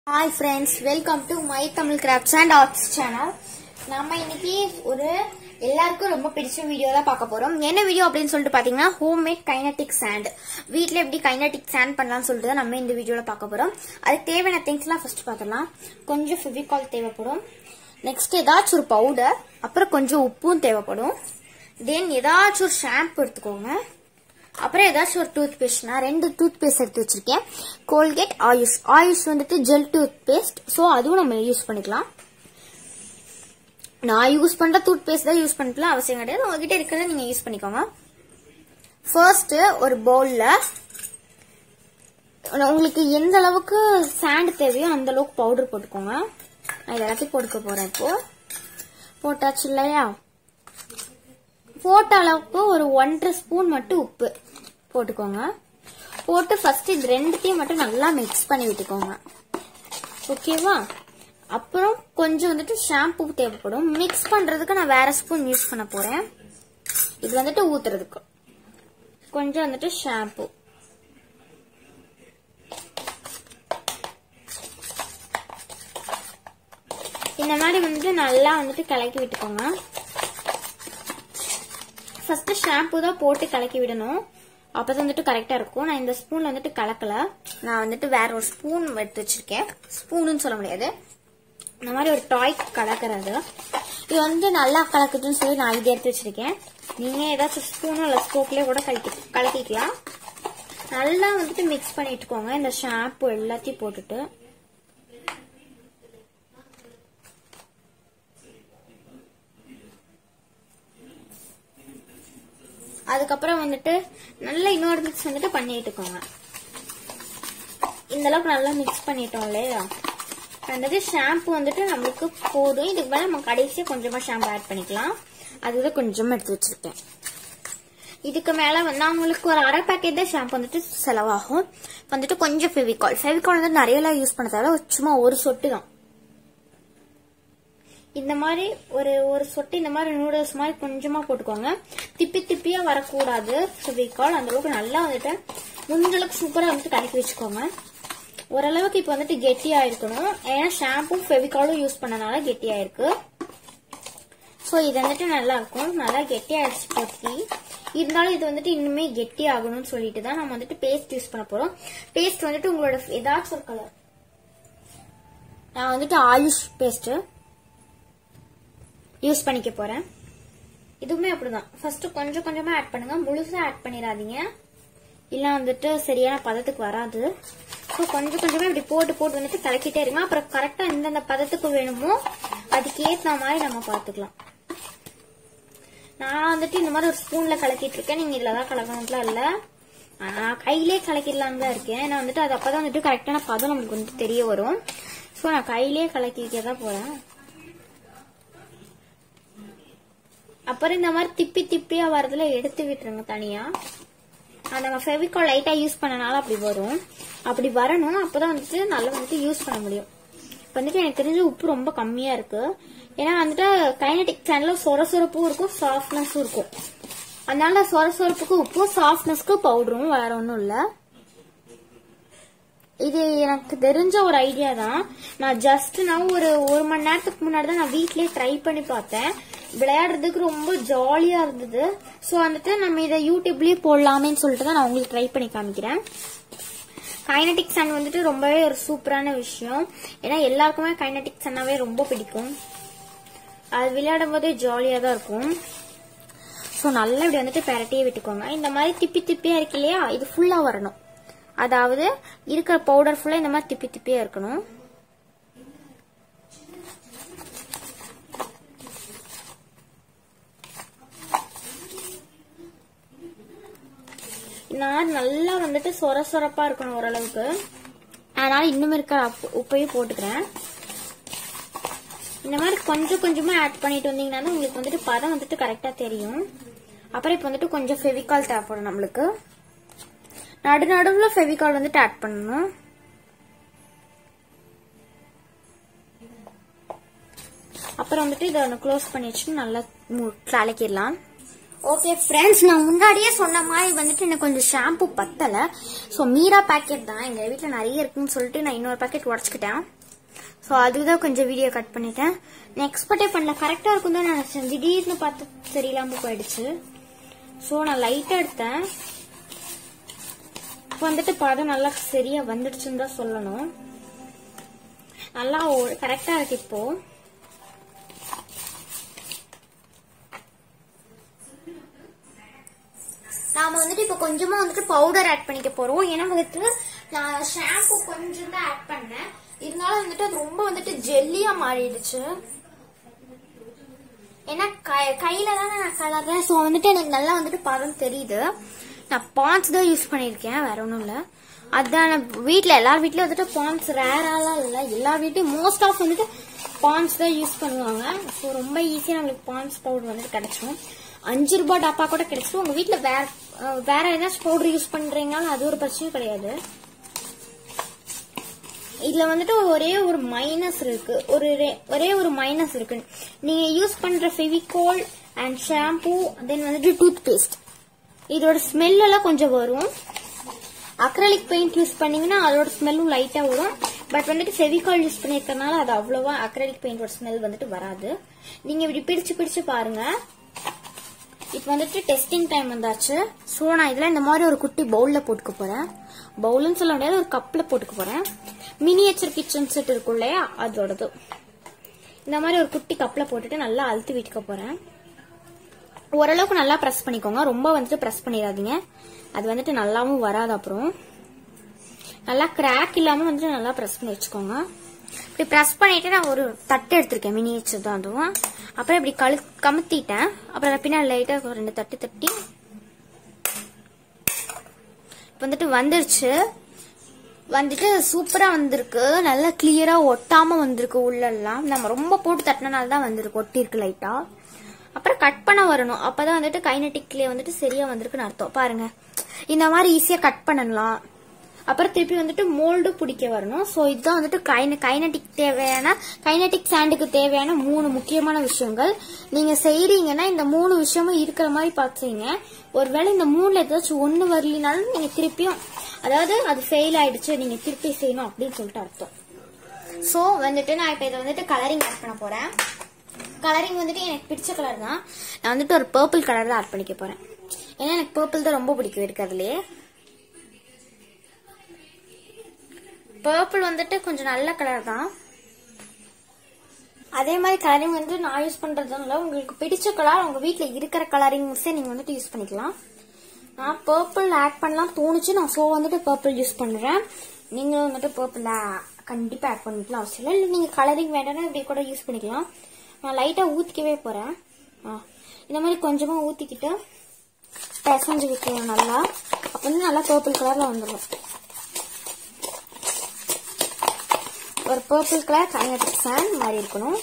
hi friends welcome to my Tamil crafts and arts channel நம்ம இன்னைக்கு ஒரு எல்லாருக்கும் ரொம்ப பிடிச்ச வீடியோ தான் பார்க்க போறோம் என்ன வீடியோ அப்படின்னு சொல்லிட்டு பாத்தீங்கன்னா ஹோம் மேட் கைனட்டிக் சாண்ட் வீட்ல எப்படி கைனட்டிக் சாண்ட் பண்ணலாம்னு சொல்லிட்டு தான் நம்ம இந்த வீடியோல பார்க்க போறோம் அதுக்கு தேவையான திங்ஸ் எல்லாம் ஃபர்ஸ்ட் பார்த்துடலாம் கொஞ்சம் ஃபெவிகால் தேவைப்படும் நெக்ஸ்ட் ஏதாச்சும் ஒரு பவுடர் அப்புறம் கொஞ்சம் உப்பும் தேவைப்படும் தென் ஏதாச்சும் ஒரு ஷாம்பு எடுத்துக்கோங்க அப்புறம் ஏதாச்சும் ஒரு டூத் பேஸ்ட் நான் ரெண்டு டூத் பேஸ்ட் எடுத்து வச்சிருக்கேன் கோல்கேட் ஆயுஷ் ஆயுஷ் வந்துட்டு ஜெல் டூத் பேஸ்ட் ஸோ அதுவும் நம்ம யூஸ் பண்ணிக்கலாம் நான் யூஸ் பண்ற டூத் பேஸ்ட் தான் யூஸ் பண்ணிக்கலாம் அவசியம் கிடையாது உங்ககிட்ட இருக்கிறத நீங்க யூஸ் பண்ணிக்கோங்க ஃபர்ஸ்ட் ஒரு பவுல்ல உங்களுக்கு எந்த அளவுக்கு சாண்ட் தேவையோ அந்த அளவுக்கு பவுடர் போட்டுக்கோங்க நான் இது எல்லாத்தையும் போட்டுக்க போறேன் இப்போ போட்டாச்சு இல்லையா போட்ட அளவுக்கு ஒரு ஒன்றரை ஸ்பூன் மட்டும் உப்பு போட்டுக்கோங்க போட்டு ஃபர்ஸ்ட் இது ரெண்டுத்தையும் மட்டும் நல்லா மிக்ஸ் பண்ணி விட்டுக்கோங்க ஓகேவா அப்புறம் கொஞ்சம் வந்துட்டு ஷாம்பு தேவைப்படும் மிக்ஸ் பண்றதுக்கு நான் வேற ஸ்பூன் யூஸ் பண்ண போறேன் இது வந்துட்டு ஊத்துறதுக்கு கொஞ்சம் வந்துட்டு ஷாம்பு இந்த மாதிரி வந்துட்டு நல்லா வந்துட்டு கலக்கி விட்டுக்கோங்க ஃபர்ஸ்ட் ஷாம்பு தான் போட்டு கலக்கி விடணும் அப்பதான் வந்துட்டு கரெக்டா இருக்கும் நான் இந்த ஸ்பூன்ல வந்துட்டு கலக்கல நான் வந்துட்டு வேற ஒரு ஸ்பூன் எடுத்து வச்சிருக்கேன் ஸ்பூனுன்னு சொல்ல முடியாது இந்த மாதிரி ஒரு டாய் கலக்கிறது இது வந்து நல்லா கலக்குதுன்னு சொல்லி நான் இது எடுத்து வச்சிருக்கேன் நீங்க ஏதாச்சும் ஸ்பூனோ இல்லை ஸ்போக்லயே கூட கலக்கி கலக்கிக்கலாம் நல்லா வந்துட்டு மிக்ஸ் பண்ணிட்டுக்கோங்க இந்த ஷாம்பு எல்லாத்தையும் போட்டுட்டு அதுக்கப்புறம் வந்துட்டு நல்லா இன்னொரு மிக்ஸ் வந்துட்டு பண்ணிட்டுக்கோங்க இந்த அளவுக்கு நல்லா மிக்ஸ் பண்ணிட்டோம் இல்லையா வந்துட்டு ஷாம்பு வந்துட்டு நம்மளுக்கு போதும் இதுக்கு மேலே நம்ம கடைசியாக கொஞ்சமா ஷாம்பு ஆட் பண்ணிக்கலாம் அதுதான் கொஞ்சமா எடுத்து வச்சிருக்கேன் இதுக்கு மேல வந்து நான் உங்களுக்கு ஒரு அரை பேக்கெட் தான் ஷாம்பு வந்துட்டு செலவாகும் வந்துட்டு கொஞ்சம் ஃபெவிகால் ஃபெவிகால் வந்து நிறைய எல்லாம் யூஸ் பண்ண தேவை சும்மா ஒரு சொட்டு தான் இந்த மாதிரி ஒரு ஒரு சொட்டு இந்த மாதிரி நூடுல்ஸ் மாதிரி கொஞ்சமா போட்டுக்கோங்க திப்பி திப்பியா வரக்கூடாது ஃபெவிகால் அந்த அளவுக்கு நல்லா வந்துட்டு முடிஞ்ச அளவுக்கு சூப்பரா வந்துட்டு கலக்கி வச்சுக்கோங்க ஓரளவுக்கு இப்போ வந்துட்டு கெட்டியா இருக்கணும் ஏன்னா ஷாம்பும் ஃபெவிகாலும் யூஸ் பண்ணனால கெட்டியா இருக்கு ஸோ இது வந்துட்டு நல்லா இருக்கும் நல்லா கெட்டியாயிடுச்சு போட்டி இருந்தாலும் இது வந்துட்டு இன்னுமே கெட்டி ஆகணும்னு சொல்லிட்டு தான் நம்ம வந்துட்டு பேஸ்ட் யூஸ் பண்ண போறோம் பேஸ்ட் வந்துட்டு உங்களோட ஏதாச்சும் ஒரு கலர் நான் வந்துட்டு ஆயுஷ் பேஸ்ட் யூஸ் பண்ணிக்க போறேன் இதுவுமே அப்படிதான் ஃபர்ஸ்ட் கொஞ்சம் கொஞ்சமா ஆட் பண்ணுங்க முழுசா ஆட் பண்ணிடாதீங்க இல்ல வந்துட்டு சரியான பதத்துக்கு வராது ஸோ கொஞ்சம் கொஞ்சமா இப்படி போட்டு போட்டு வந்துட்டு கலக்கிட்டே இருங்க அப்புறம் கரெக்டா எந்தெந்த பதத்துக்கு வேணுமோ அதுக்கு ஏத்த மாதிரி நம்ம பாத்துக்கலாம் நான் வந்துட்டு இந்த மாதிரி ஒரு ஸ்பூன்ல கலக்கிட்டு இருக்கேன் நீங்க இதுலதான் கலக்கணும்லாம் இல்ல நான் கையிலே கலக்கிடலாம் தான் இருக்கேன் நான் வந்துட்டு அது அப்பதான் வந்துட்டு கரெக்டான பதம் நம்மளுக்கு வந்துட்டு தெரிய வரும் ஸோ நான் கையிலே கலக்கிக்க தான் போறேன் அப்புறம் இந்த மாதிரி திப்பி திப்பியா வரதுல எடுத்து விட்டுருங்க தனியா அது நம்ம ஃபெவிகால் லைட்டா யூஸ் பண்ணனால அப்படி வரும் அப்படி வரணும் அப்பதான் வந்துட்டு நல்லா வந்துட்டு யூஸ் பண்ண முடியும் இப்ப வந்துட்டு எனக்கு தெரிஞ்ச உப்பு ரொம்ப கம்மியா இருக்கு ஏன்னா வந்துட்டு கைனடிக் சேனல்ல சொர சொரப்பும் இருக்கும் சாஃப்ட்னஸும் இருக்கும் அதனால சொர சொரப்புக்கு உப்பும் சாஃப்ட்னஸ்க்கு பவுடரும் வேற ஒன்றும் இல்லை இது எனக்கு தெரிஞ்ச ஒரு ஐடியா தான் நான் ஜஸ்ட் நான் ஒரு ஒரு மணி நேரத்துக்கு முன்னாடி தான் நான் வீட்லயே ட்ரை பண்ணி பார்த்தேன் விளையாடுறதுக்கு ரொம்ப ஜாலியா இருந்தது ஸோ வந்துட்டு நம்ம இதை யூடியூப்லயே போடலாமேன்னு சொல்லிட்டு தான் நான் உங்களுக்கு ட்ரை பண்ணி காமிக்கிறேன் கைனடிக் சன் வந்துட்டு ரொம்பவே ஒரு சூப்பரான விஷயம் ஏன்னா எல்லாருக்குமே கைனடிக் சன்னாவே ரொம்ப பிடிக்கும் அது விளையாடும் போதே ஜாலியா தான் இருக்கும் ஸோ நல்லா இப்படி வந்துட்டு பெரட்டியே விட்டுக்கோங்க இந்த மாதிரி திப்பி திப்பியா இருக்கு இல்லையா இது ஃபுல்லா வரணும் அதாவது இருக்கிற பவுடர் ஃபுல்லா இந்த மாதிரி திப்பி திப்பியா இருக்கணும் நான் நல்லா வந்துட்டு சொர சொரப்பா இருக்கணும் ஓரளவுக்கு அதனால இன்னும் இருக்கிற உப்பு- உப்பையும் போட்டுக்கிறேன் இந்த மாதிரி கொஞ்சம் கொஞ்சமா ஆட் பண்ணிட்டு வந்தீங்கன்னா தான் உங்களுக்கு வந்துட்டு பதம் வந்துட்டு கரெக்டா தெரியும் அப்புறம் இப்போ வந்துட்டு கொஞ்சம் ஃபெவிகால் தேவைப்படும் நம்மளுக்கு நடு நடுவுல ஃபெவிகால் வந்துட்டு ஆட் பண்ணணும் அப்புறம் வந்துட்டு இதை ஒன்று க்ளோஸ் பண்ணி வச்சுட்டு நல்லா மு- கலக்கிடலாம் ஓகே ஃப்ரெண்ட்ஸ் நான் முன்னாடியே சொன்ன மாதிரி வந்துட்டு எனக்கு கொஞ்சம் ஷாம்பு பத்தலை ஸோ மீரா பேக்கெட் தான் எங்கள் வீட்டில் நிறைய இருக்குன்னு சொல்லிட்டு நான் இன்னொரு பேக்கெட் உடச்சிக்கிட்டேன் ஸோ அதுதான் கொஞ்சம் வீடியோ கட் பண்ணிட்டேன் நான் எக்ஸ்பெக்டே பண்ணல கரெக்டாக இருக்கும் தான் நினச்சேன் திடீர்னு பார்த்து சரியில்லாமல் போயிடுச்சு ஸோ நான் லைட்டாக எடுத்தேன் இப்போ வந்துட்டு பதம் நல்லா சரியாக வந்துடுச்சுன்னு தான் சொல்லணும் நல்லா கரெக்டாக இருக்கு இப்போ நாம வந்துட்டு இப்போ கொஞ்சமா வந்துட்டு பவுடர் ஆட் பண்ணிக்க போறோம் ஏன்னா வந்துட்டு நான் ஷாம்பு கொஞ்சம் தான் ஆட் பண்ணேன் இருந்தாலும் வந்துட்டு அது ரொம்ப வந்துட்டு ஜெல்லியா மாறிடுச்சு ஏன்னா கை- கையில தானே நான் கலர்றேன் ஸோ வந்துட்டு எனக்கு நல்லா வந்துட்டு பதம் தெரியுது நான் பான்ஸ் தான் யூஸ் பண்ணியிருக்கேன் வேற ஒன்றும் இல்லை அதான் வீட்டில் எல்லார் வீட்லயும் வந்துட்டு பான்ஸ் ரேராலாம் இல்லை எல்லா வீட்லயும் மோஸ்ட் ஆஃப் வந்துட்டு பான்ஸ் தான் யூஸ் பண்ணுவாங்க ஸோ ரொம்ப ஈஸியாக நம்மளுக்கு பான்ஸ் பவுடர் வந்துட்டு கிடைச்சிடும் அஞ்சு ரூபாய் டப்பா கூட கிடைச்சிடும் உங்க வீட்டில் வேற அஹ் வேற ஏதாச்சும் பவுடர் யூஸ் பண்றீங்கனாலும் அது ஒரு பிரச்சனையும் கிடையாது இதுல வந்துட்டு ஒரே ஒரு மைனஸ் இருக்கு ஒரு ரே- ஒரே ஒரு மைனஸ் இருக்கு நீங்க யூஸ் பண்ற ஃபெவிகால் அண்ட் ஷாம்பூ தென் வந்துட்டு டூத் பேஸ்ட் இதோட ஸ்மெல் எல்லாம் கொஞ்சம் வரும் அக்ரலிக் பெயிண்ட் யூஸ் பண்ணீங்கன்னா அதோட ஸ்மெல்லும் லைட்டா வரும் பட் வந்துட்டு ஃபெவிகால் யூஸ் பண்ணிருக்கனால அது அவ்வளவா அக்ரலிக் பெயிண்டோட ஸ்மெல் வந்துட்டு வராது நீங்க இப்படி பிரிச்சு பிரிச்சு பாருங்க இப்போ வந்துட்டு டெஸ்டிங் டைம் வந்தாச்சு ஸோ நான் இதில் இந்த மாதிரி ஒரு குட்டி பவுலில் போட்டுக்க போகிறேன் பவுல்னு சொல்ல முடியாது ஒரு கப்பில் போட்டுக்க போகிறேன் மினியேச்சர் கிச்சன் செட் இருக்கும் இல்லையா அதோடது இந்த மாதிரி ஒரு குட்டி கப்பில் போட்டுட்டு நல்லா அழுத்தி விட்டுக்க போகிறேன் ஓரளவுக்கு நல்லா ப்ரெஸ் பண்ணிக்கோங்க ரொம்ப வந்துட்டு ப்ரெஸ் பண்ணிடாதீங்க அது வந்துட்டு நல்லாவும் வராது அப்புறம் நல்லா கிராக் இல்லாமல் வந்துட்டு நல்லா ப்ரெஸ் பண்ணி வச்சுக்கோங்க இப்படி ப்ரெஸ் பண்ணிட்டு நான் ஒரு தட்டு எடுத்திருக்கேன் மினியேச்சர் தான் அதுவும் அப்புறம் இப்படி கழு கமுத்திட்டேன் அப்புறம் நான் பின்னாடி லைட்டாக ஒரு ரெண்டு தட்டி தட்டி இப்போ வந்துட்டு வந்துருச்சு வந்துட்டு சூப்பரா வந்திருக்கு நல்லா கிளியரா ஒட்டாம வந்திருக்கு உள்ளெல்லாம் நம்ம ரொம்ப போட்டு தட்டினால தான் வந்திருக்கு ஒட்டிருக்கு லைட்டா அப்புறம் கட் பண்ண வரணும் அப்பதான் வந்துட்டு கைனட்டிக்லயே வந்துட்டு சரியா வந்திருக்குன்னு அர்த்தம் பாருங்க இந்த மாதிரி ஈஸியா கட் பண்ணலாம் அப்புறம் திருப்பி வந்துட்டு மோல்டு பிடிக்க வரணும் ஸோ இதுதான் வந்துட்டு கைன கைனட்டிக் தேவையான கைனட்டிக் சாண்டுக்கு தேவையான மூணு முக்கியமான விஷயங்கள் நீங்க செய்றீங்கன்னா இந்த மூணு விஷயமும் இருக்கிற மாதிரி பார்த்து செய்யுங்க ஒருவேளை இந்த மூணுல ஏதாச்சும் ஒண்ணு வரலினாலும் நீங்க திருப்பியும் அதாவது அது ஃபெயில் ஆயிடுச்சு நீங்க திருப்பி செய்யணும் அப்படின்னு சொல்லிட்டு அர்த்தம் ஸோ வந்துட்டு நான் இப்போ இதை வந்துட்டு கலரிங் ஆட் பண்ண போறேன் கலரிங் வந்துட்டு எனக்கு பிடிச்ச கலர் தான் நான் வந்துட்டு ஒரு பர்பிள் கலர் தான் ஆட் பண்ணிக்க போறேன் ஏன்னா எனக்கு பர்பிள் தான் ரொம்ப பிடிக்கும் இருக்கிறதுலே பர்பிள் வந்துட்டு கொஞ்சம் நல்ல கலர் தான் அதே மாதிரி கலரிங் வந்து நான் யூஸ் பண்றதுனால உங்களுக்கு பிடிச்ச கலர் உங்க வீட்ல இருக்கிற கலரிங்ஸே நீங்க வந்துட்டு யூஸ் பண்ணிக்கலாம் நான் பர்பிள் ஆட் பண்ணலாம் தோணுச்சு நான் ஸோ வந்துட்டு பர்பிள் யூஸ் பண்றேன் நீங்களும் வந்துட்டு பர்பிள் கண்டிப்பா ஆட் பண்ணிக்கலாம் அவசியம் இல்லை இல்லை நீங்க கலரிங் வேண்டாம்னா இப்படி கூட யூஸ் பண்ணிக்கலாம் நான் லைட்டா ஊத்திக்கவே போறேன் ஆ, இந்த மாதிரி கொஞ்சமா ஊத்திக்கிட்டு பிசைஞ்சு வைக்கணும் நல்லா அப்ப வந்து நல்லா பர்பிள் கலர்ல வந்துடும் ஒரு பர்பிள் கலர் கைனடிக் சாண்ட் மாதிரி இருக்கணும்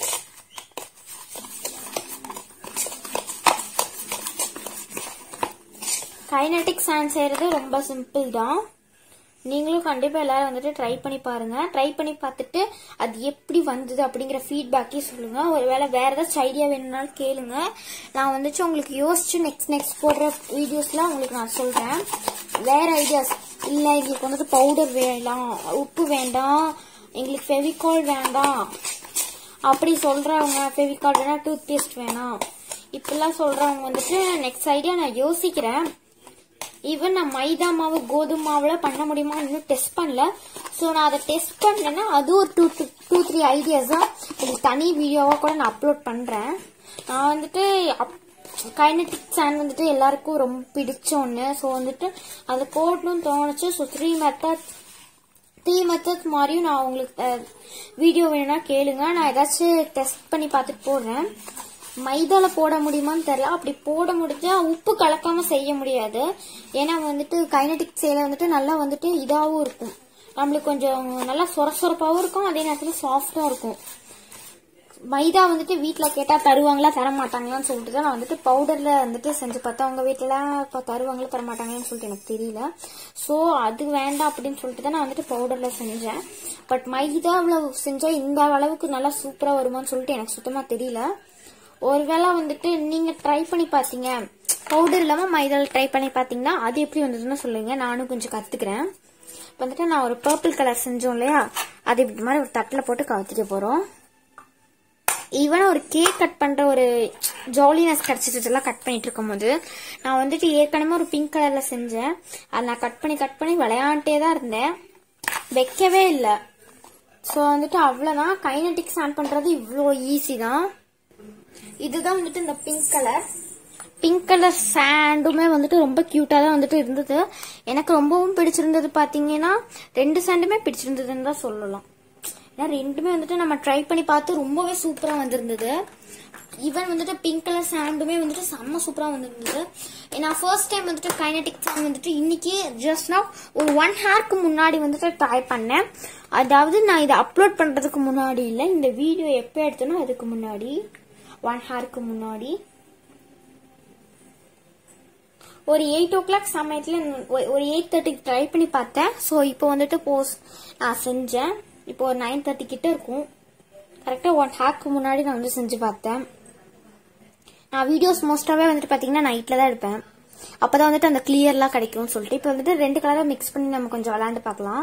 கைனடிக் சாண்ட் செய்யறது ரொம்ப சிம்பிள் தான் நீங்களும் கண்டிப்பா எல்லாரும் வந்துட்டு ட்ரை பண்ணி பாருங்க ட்ரை பண்ணி பார்த்துட்டு அது எப்படி வந்தது அப்படிங்கிற ஃபீட்பேக்கே சொல்லுங்க ஒருவேளை வேற ஏதாச்சும் ஐடியா வேணும்னாலும் கேளுங்க நான் வந்துட்டு உங்களுக்கு யோசிச்சு நெக்ஸ்ட் நெக்ஸ்ட் போடுற வீடியோஸ்லாம் உங்களுக்கு நான் சொல்றேன் வேற ஐடியாஸ் இல்ல எங்களுக்கு வந்துட்டு பவுடர் வேண்டாம் உப்பு வேண்டாம் எங்களுக்கு ஃபெவிகால் வேண்டாம் அப்படி சொல்றவங்க ஃபெவிகால் வேணா டூத் பேஸ்ட் வேணாம் இப்படிலாம் சொல்றவங்க வந்துட்டு நெக்ஸ்ட் ஐடியா நான் யோசிக்கிறேன் ஈவன் நான் மைதா மாவு கோதுமை மாவுல பண்ண முடியுமா இன்னும் டெஸ்ட் பண்ணல ஸோ நான் அதை டெஸ்ட் பண்ணேன்னா அது ஒரு டூ டூ த்ரீ ஐடியாஸ் தான் உங்களுக்கு தனி வீடியோவா கூட நான் அப்லோட் பண்றேன் நான் வந்துட்டு கைனட்டிக் சாண்ட் வந்துட்டு எல்லாருக்கும் ரொம்ப பிடிச்ச ஒன்று ஸோ வந்துட்டு அது போடணும்னு தோணுச்சு so three method three method மாதிரியும் நான் உங்களுக்கு வீடியோ வேணும்னா கேளுங்க நான் ஏதாச்சும் டெஸ்ட் பண்ணி பார்த்துட்டு போடுறேன் மைதால போட முடியுமான்னு தெரியல அப்படி போட முடிஞ்சா உப்பு கலக்காம செய்ய முடியாது ஏன்னா வந்துட்டு கைனடிக் சேலை வந்துட்டு நல்லா வந்துட்டு இதாவும் இருக்கும் நம்மளுக்கு கொஞ்சம் நல்லா சொர சொரப்பாவும் இருக்கும் அதே நேரத்துல சாஃப்டா இருக்கும் மைதா வந்துட்டு வீட்ல கேட்டா தருவாங்களா தர மாட்டாங்களான்னு சொல்லிட்டு தான் நான் வந்துட்டு பவுடர்ல வந்துட்டு செஞ்சு பார்த்தேன் அவங்க வீட்டுல இப்போ தருவாங்களா தர மாட்டாங்களான்னு சொல்லிட்டு எனக்கு தெரியல ஸோ அது வேண்டாம் அப்படின்னு சொல்லிட்டு தான் நான் வந்துட்டு பவுடர்ல செஞ்சேன் பட் மைதாவில் செஞ்சா இந்த அளவுக்கு நல்லா சூப்பரா வருமான்னு சொல்லிட்டு எனக்கு சுத்தமா தெரியல ஒருவேளை வந்துட்டு நீங்க ட்ரை பண்ணி பார்த்தீங்க பவுடர் இல்லாமல் மைதாவில் ட்ரை பண்ணி பார்த்தீங்கன்னா அது எப்படி வந்ததுன்னு சொல்லுங்க நானும் கொஞ்சம் கற்றுக்கிறேன் இப்போ வந்துட்டு நான் ஒரு பர்பிள் கலர் செஞ்சோம் இல்லையா அது இப்படி மாதிரி ஒரு தட்டில் போட்டு கவுத்திக்க போகிறோம் ஈவன் ஒரு கேக் கட் பண்ணுற ஒரு ஜாலினஸ் கிடச்சிட்டதெல்லாம் கட் பண்ணிட்டு இருக்கும்போது நான் வந்துட்டு ஏற்கனவே ஒரு பிங்க் கலரில் செஞ்சேன் அதை நான் கட் பண்ணி கட் பண்ணி விளையாண்டே தான் இருந்தேன் வைக்கவே இல்லை ஸோ வந்துட்டு அவ்வளோதான் கைனட்டிக்ஸ் ஆன் பண்ணுறது இவ்வளோ ஈஸி தான் இதுதான் வந்துட்டு இந்த பிங்க் கலர் பிங்க் கலர் சாண்டுமே வந்துட்டு ரொம்ப க்யூட்டாக தான் வந்துட்டு இருந்தது எனக்கு ரொம்பவும் பிடிச்சிருந்தது பார்த்தீங்கன்னா ரெண்டு சாண்டுமே பிடிச்சிருந்ததுன்னு தான் சொல்லலாம் ஏன்னா ரெண்டுமே வந்துட்டு நம்ம ட்ரை பண்ணி பார்த்து ரொம்பவே சூப்பராக வந்திருந்தது ஈவன் வந்துட்டு பிங்க் கலர் சாண்டுமே வந்துட்டு செம்ம சூப்பராக வந்திருந்தது நான் ஃபர்ஸ்ட் டைம் வந்துட்டு கைனடிக் சாண்ட் வந்துட்டு இன்னைக்கு ஜஸ்ட் நான் ஒரு ஒன் ஹேர்க்கு முன்னாடி வந்துட்டு ட்ரை பண்ணேன் அதாவது நான் இதை அப்லோட் பண்ணுறதுக்கு முன்னாடி இல்லை இந்த வீடியோ எப்போ எடுத்தனோ அதுக்கு முன்னாடி ஒன் ஹேருக்கு முன்னாடி ஒரு எயிட் ஓ கிளாக் சமயத்தில் ஒரு எயிட் தேர்ட்டிக்கு ட்ரை பண்ணி பார்த்தேன் ஸோ இப்போ வந்துட்டு போஸ் நான் செஞ்சேன் இப்போ ஒரு நைன் தேர்ட்டி கிட்ட இருக்கும் கரெக்டாக ஒன் ஹேர்க்கு முன்னாடி நான் வந்து செஞ்சு பார்த்தேன் நான் வீடியோஸ் மோஸ்ட்டாகவே வந்துட்டு பார்த்தீங்கன்னா நைட்டில் தான் எடுப்பேன் அப்போ தான் வந்துட்டு அந்த கிளியர்லாம் கிடைக்கும்னு சொல்லிட்டு இப்போ வந்துட்டு ரெண்டு கலரை மிக்ஸ் பண்ணி நம்ம கொஞ்சம் விளாண்டு பார்க்கலாம்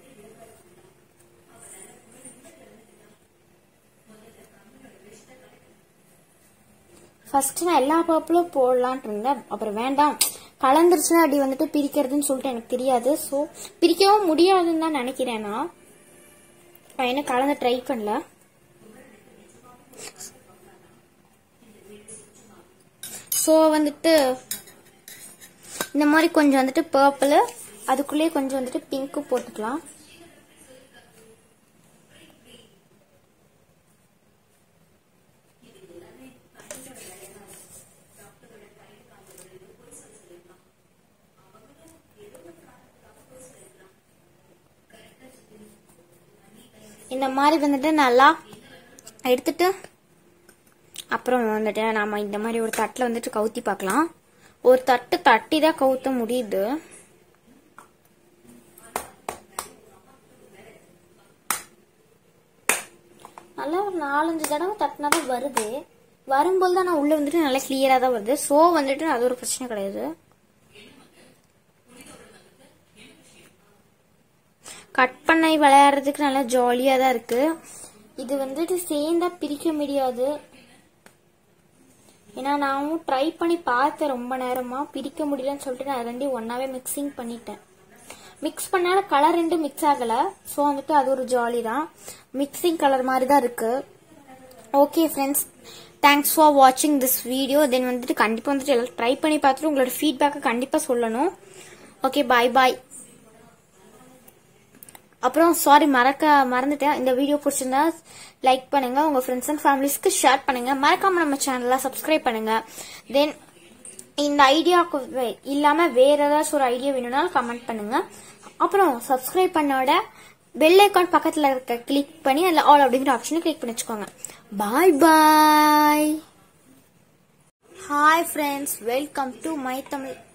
ஃபர்ஸ்ட் நான் எல்லா பர்பிளும் போடலான்ட்டு இருந்தேன் அப்புறம் வேண்டாம் கலந்துருச்சுன்னா அப்படி வந்துட்டு பிரிக்கிறதுன்னு சொல்லிட்டு எனக்கு தெரியாது ஸோ பிரிக்கவும் முடியாதுன்னு தான் நினைக்கிறேன் நான் நான் என்ன கலந்து ட்ரை பண்ணல ஸோ வந்துட்டு இந்த மாதிரி கொஞ்சம் வந்துட்டு பர்பிள் அதுக்குள்ளேயே கொஞ்சம் வந்துட்டு பிங்க்கு போட்டுக்கலாம் இந்த மாதிரி வந்துட்டு நல்லா எடுத்துட்டு அப்புறம் வந்துட்டு நாம இந்த மாதிரி ஒரு தட்டில் வந்துட்டு கவுத்தி பார்க்கலாம் ஒரு தட்டு தட்டி தான் கவுத்த முடியுது நல்லா ஒரு நாலஞ்சு தடவை தட்டினா தான் வருது வரும்போது தான் நான் உள்ள வந்துட்டு நல்லா கிளியரா தான் வருது ஸோ வந்துட்டு அது ஒரு பிரச்சனை கிடையாது கட் பண்ணி விளையாடுறதுக்கு நல்லா ஜாலியாக தான் இருக்கு இது வந்துட்டு சேர்ந்தா பிரிக்க முடியாது ஏன்னா நானும் ட்ரை பண்ணி பார்த்தேன் ரொம்ப நேரமா பிரிக்க முடியலன்னு சொல்லிட்டு நான் ரெண்டையும் ஒன்னாவே மிக்சிங் பண்ணிட்டேன் மிக்ஸ் பண்ணால கலர் ரெண்டும் மிக்ஸ் ஆகல ஸோ வந்துட்டு அது ஒரு ஜாலி தான் மிக்சிங் கலர் மாதிரி தான் இருக்கு ஓகே ஃப்ரெண்ட்ஸ் தேங்க்ஸ் ஃபார் வாட்சிங் திஸ் வீடியோ தென் வந்துட்டு கண்டிப்பாக வந்துட்டு எல்லாம் ட்ரை பண்ணி பார்த்துட்டு உங்களோட ஃபீட்பேக்கை கண்டிப்பாக சொல்லணும் ஓகே பாய் பாய் அப்புறம் சாரி மறக்க மறந்துட்டேன் இந்த வீடியோ பிடிச்சிருந்தா லைக் பண்ணுங்க உங்க ஃப்ரெண்ட்ஸ் அண்ட் ஃபேமிலிஸ்க்கு ஷேர் பண்ணுங்க மறக்காம நம்ம சேனலை சப்ஸ்கிரைப் பண்ணுங்க தென் இந்த ஐடியாவுக்கு வே- இல்லாம வேற ஏதாச்சும் ஒரு ஐடியா வேணும்னாலும் கமெண்ட் பண்ணுங்க அப்புறம் சப்ஸ்கிரைப் பண்ணோட பெல் ஐக்கான் பக்கத்துல இருக்க கிளிக் பண்ணி அதுல ஆல் அப்படிங்கிற ஆப்ஷனை கிளிக் பண்ணி வச்சுக்கோங்க bye bye hi friends welcome to my Tamil